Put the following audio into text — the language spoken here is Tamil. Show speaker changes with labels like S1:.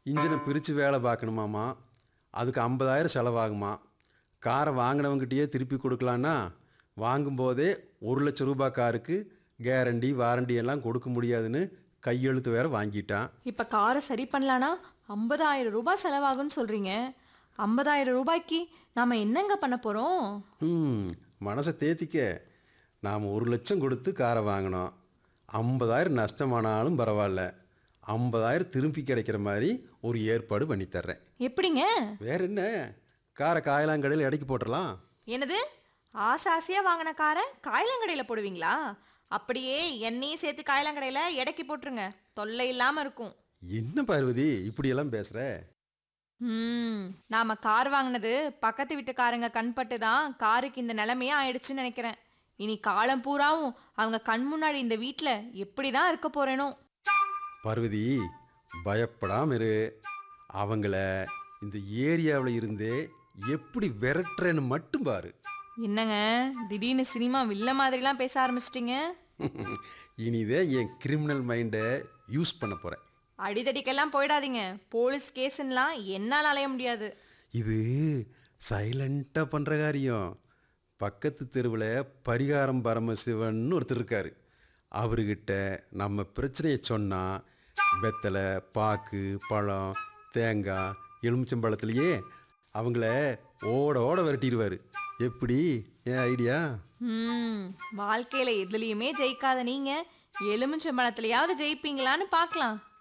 S1: இன்ஜினை பிரித்து வேலை பார்க்கணுமாமா அதுக்கு ஐம்பதாயிரம் செலவாகுமா காரை வாங்கினவங்ககிட்டயே திருப்பி கொடுக்கலான்னா வாங்கும்போதே ஒரு லட்ச ரூபாய் காருக்கு கேரண்டி வாரண்டி எல்லாம் கொடுக்க முடியாதுன்னு கையெழுத்து வேற வாங்கிட்டான்
S2: இப்போ காரை சரி பண்ணலான்னா ஐம்பதாயிரம் ரூபாய் செலவாகும்னு சொல்கிறீங்க ஐம்பதாயிரம் ரூபாய்க்கு நாம் என்னங்க பண்ண போகிறோம்
S1: ம் மனசை தேத்திக்க நாம் ஒரு லட்சம் கொடுத்து காரை வாங்கினோம் ஐம்பதாயிரம் நஷ்டமானாலும் பரவாயில்ல ஐம்பதாயிரம் திருப்பி கிடைக்கிற மாதிரி ஒரு ஏற்பாடு பண்ணி தர்றேன்
S2: எப்படிங்க
S1: வேற என்ன காரை காயலாங்கடையில் இடைக்கு போட்டுடலாம்
S2: என்னது ஆசை ஆசையாக வாங்கின காரை காயலங்கடையில் போடுவீங்களா அப்படியே எண்ணெயும் சேர்த்து காயலங்கடையில் எடைக்கு போட்டுருங்க தொல்லை இல்லாமல் இருக்கும்
S1: என்ன பார்வதி இப்படியெல்லாம் பேசுகிற
S2: ம் நாம கார் வாங்கினது பக்கத்து வீட்டுக்காரங்க கண்பட்டு தான் காருக்கு இந்த நிலைமையே ஆயிடுச்சுன்னு நினைக்கிறேன் இனி காலம் பூராவும் அவங்க கண் முன்னாடி இந்த வீட்டில் எப்படி தான் இருக்க போறேனோ
S1: பார்வதி பயப்படாம இரு அவங்கள இந்த ஏரியாவில் இருந்தே எப்படி விரட்டுறேன்னு மட்டும் பாரு
S2: என்னங்க திடீர்னு சினிமா வில்ல மாதிரிலாம் பேச ஆரம்பிச்சிட்டிங்க
S1: இனிதே என் கிரிமினல் மைண்டை யூஸ் பண்ண போகிறேன்
S2: அடிதடிக்கெல்லாம் போயிடாதீங்க போலீஸ் கேஸுன்னெலாம் என்னால் அலைய முடியாது
S1: இது சைலண்ட்டாக பண்ணுற காரியம் பக்கத்து தெருவில் பரிகாரம் பரமசிவன் ஒருத்தர் இருக்கார் அவர்கிட்ட நம்ம பிரச்சனையை சொன்னால் வெத்தலை பாக்கு பழம் தேங்காய் எலுமிச்சம்பழத்துலையே அவங்கள ஓட ஓட விரட்டிடுவார் எப்படி என் ஐடியா
S2: ம் வாழ்க்கையில் எதுலேயுமே ஜெயிக்காத நீங்கள் எலுமிச்சம்பழத்துலையாவது ஜெயிப்பீங்களான்னு பார்க்கலாம்